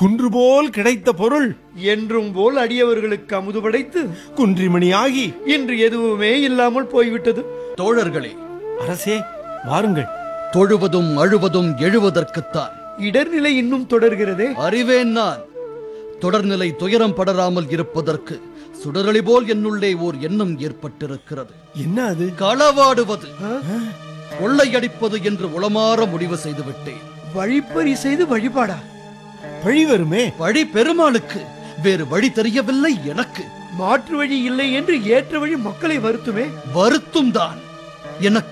குன்று போல் கிடைத்த பொருள் என்றும் போல் அடியவர்களுக்கு அமுது படைத்து குன்றிமணியாகி இன்று எதுவுமே இல்லாமல் போய்விட்டது தோழர்களே அரசே வாருங்கள் தொழுவதும் அழுவதும் எழுவதற்குத்தான் இடர்நிலை இன்னும் தொடர்கிறதே அறிவேன் நான் தொடர்நிலை துயரம் படராமல் இருப்பதற்கு சுடரொளி போல் என்னுள்ளே ஓர் எண்ணம் ஏற்பட்டிருக்கிறது என்ன அது களவாடுவது கொள்ளையடிப்பது என்று உளமாற முடிவு செய்து விட்டேன் வழிப்பறி செய்து வழிபாடா பழி வருமே வழி பெருமாளுக்கு வேறு வழி தெரியவில்லை எனக்கு மாற்று வழி இல்லை என்று ஏற்ற வழி மக்களை வருத்துமே வருத்தும் தான் எனக்கு